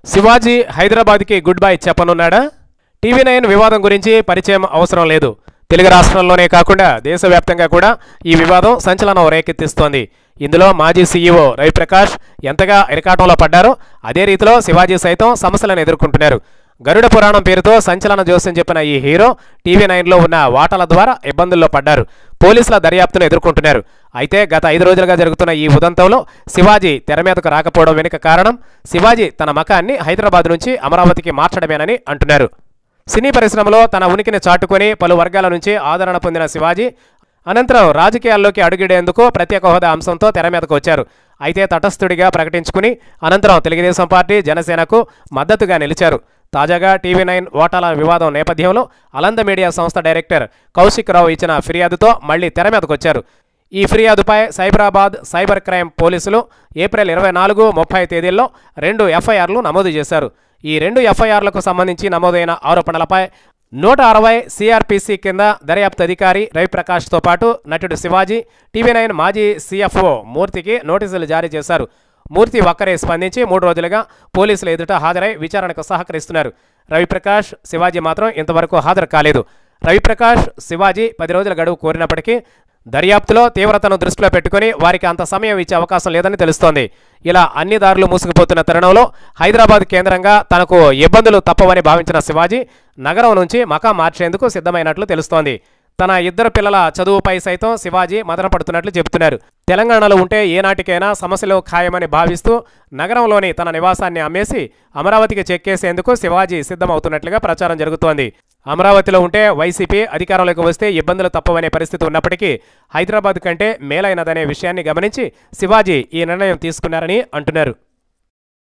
శివాజీ హైదరాబాద్కి good bye చెప్పనున్నాడా TV nine వివాదం గురించి పరిచయం అవసరం లేదు తెలుగు రాష్ట్రాల్లోనే కాకుండా దేశవ్యాప్తంగా కూడా ఈ వివాదం సంచలనం రేకెత్తిస్తోంది ఇందులో మాజీ సీఈఓ రవిప్రకాష్ ఎంతగా ఇరకాటంలో పడ్డారో అదే రీతిలో శివాజీ సైతం సమస్యలను ఎదుర్కొంటున్నారు గరుడ పురాణం పేరుతో సంచలన జోస్యం చెప్పిన ఈ హీరో టీవీ నైన్లో ఉన్న వాటాల ద్వారా ఇబ్బందుల్లో పడ్డారు పోలీసుల దర్యాప్తును ఎదుర్కొంటున్నారు అయితే గత ఐదు రోజులుగా జరుగుతున్న ఈ ఉదంతంలో శివాజీ తెర మీదకు రాకపోవడం వెనుక కారణం శివాజీ తన మకాన్ని హైదరాబాద్ నుంచి అమరావతికి మార్చడమేనని అంటున్నారు సినీ పరిశ్రమలో తన ఉనికిని చాటుకొని పలు వర్గాల నుంచి ఆదరణ పొందిన శివాజీ అనంతరం రాజకీయాల్లోకి అడుగిడేందుకు ప్రత్యేక హోదా అంశంతో తెర మీదకు వచ్చారు అయితే తటస్థుడిగా ప్రకటించుకుని అనంతరం తెలుగుదేశం పార్టీ జనసేనకు మద్దతుగా నిలిచారు తాజాగా టీవీ నైన్ ఓటాల వివాదం నేపథ్యంలో అలంద మీడియా సంస్థ డైరెక్టర్ కౌశిక్ రావు ఇచ్చిన ఫిర్యాదుతో మళ్లీ తెర మీదకు వచ్చారు ఈ ఫిర్యాదుపై సైబరాబాద్ సైబర్ క్రైమ్ పోలీసులు ఏప్రిల్ ఇరవై నాలుగు ముప్పై తేదీల్లో రెండు ఎఫ్ఐఆర్లు నమోదు చేశారు ఈ రెండు ఎఫ్ఐఆర్లకు సంబంధించి నమోదైన ఆరోపణలపై నూట అరవై సిఆర్పిసి కింద దర్యాప్తు అధికారి రవిప్రకాష్తో పాటు నటుడు శివాజీ టీవీ నైన్ మాజీ సిఎఫ్ఓ మూర్తికి నోటీసులు జారీ చేశారు మూర్తి ఒక్కరే స్పందించి మూడు రోజులుగా పోలీసుల ఎదుట హాజరై విచారణకు సహకరిస్తున్నారు రవిప్రకాష్ శివాజీ మాత్రం ఇంతవరకు హాజరు కాలేదు రవిప్రకాష్ శివాజీ పది రోజుల గడువు కోరినప్పటికీ దర్యాప్తులో తీవ్రతను దృష్టిలో పెట్టుకుని వారికి అంత సమయం ఇచ్చే అవకాశం లేదని తెలుస్తోంది ఇలా అన్ని దారులు మూసుకుపోతున్న తరుణంలో హైదరాబాద్ కేంద్రంగా తనకు ఇబ్బందులు తప్పవని భావించిన శివాజీ నగరం నుంచి మకా మార్చేందుకు సిద్ధమైనట్లు తెలుస్తోంది తన ఇద్దరు పిల్లల చదువుపై సైతం శివాజీ మదనపడుతున్నట్లు చెబుతున్నారు తెలంగాణలో ఉంటే ఏనాటికైనా సమస్యలు ఖాయమని భావిస్తూ నగరంలోని తన నివాసాన్ని అమ్మేసి అమరావతికి చెక్కేసేందుకు శివాజీ సిద్ధమవుతున్నట్లుగా ప్రచారం జరుగుతోంది అమరావతిలో ఉంటే వైసీపీ అధికారంలోకి వస్తే ఇబ్బందులు తప్పవనే పరిస్థితి ఉన్నప్పటికీ హైదరాబాద్ కంటే మేలైనదనే విషయాన్ని గమనించి శివాజీ ఈ నిర్ణయం తీసుకున్నారని అంటున్నారు